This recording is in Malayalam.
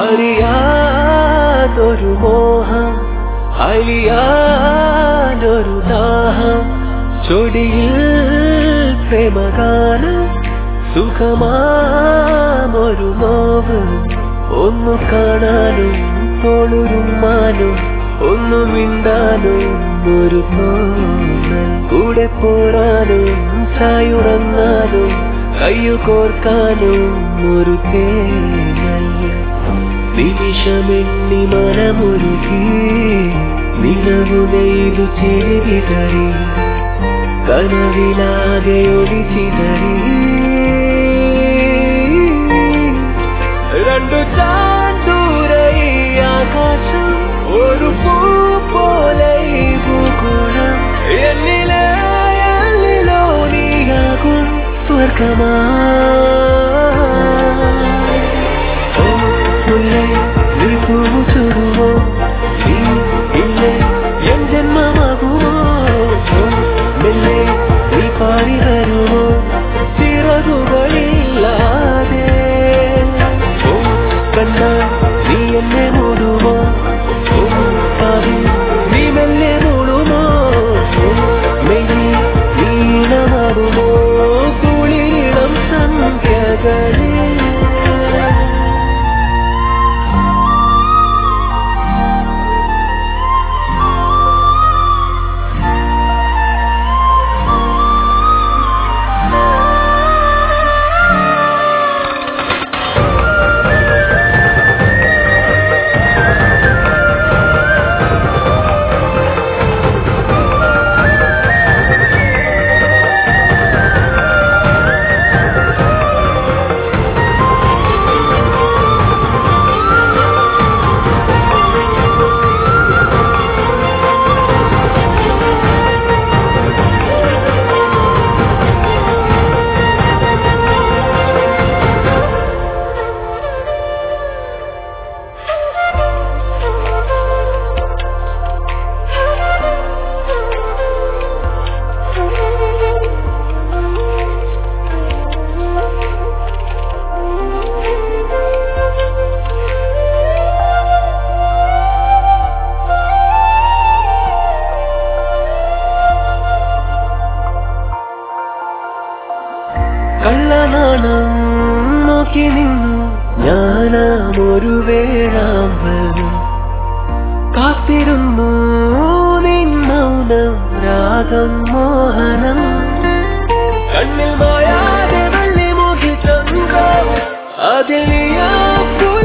അറിയാതൊരു മോഹം അലിയാനൊരു ദാഹം ചൊടിയിൽ പ്രേമഗാനം സുഖമാമൊരു നോവ് ഒന്നു കാണാനും തോളുരുമാനും ഒന്നു മിണ്ടാനും ഒരു തോന്നൽ കൂടെ പോരാനും ചായുറങ്ങാനും കയ്യു കോർക്കാനും ഒരു തേങ്ങൽ നിമിഷമെണ്ണി മനമൊരുകി നിലവു നെയ്തു ചെരുവിതറി കനവിലാകെ ഒളിച്ചിതറി രണ്ടു ചാന്തൂര ഈ ആകാശം ഒരു പൂ പോലെ ഈ ഭൂഗോളം എന്നിലെ എന്നിലോ നീയാകും സ്വർഗമാ ഓ മുല്ലേ നീ പൂവ് ചൂടുമോ നീ ഇല്ലേ എൻ ജന്മമാകുമോ ഓ മെല്ലെ നീ പാടി വരുമോ ചിറകുകളില്ലാതെ ഓ കണ്ണ നീ എന്നെ മൂടുമോ ഓ പാതി നീ മെല്ലെ മൂടുമോ ഓ മെയ്യിൽ നീളമാടുമോ കുളിരിടം സന്ധ്യകളിൽ കള്ളനാണം നോക്കി നിന്നു ഞാനാം ഒരു വേഴാമ്പലും കാത്തിരുന്നു നിൻ മൗനം രാഗം മോഹനം കണ്ണിൽ മായാതെ വെള്ളി മുഖി ചന്ദ്രം അതിൽ നീയാ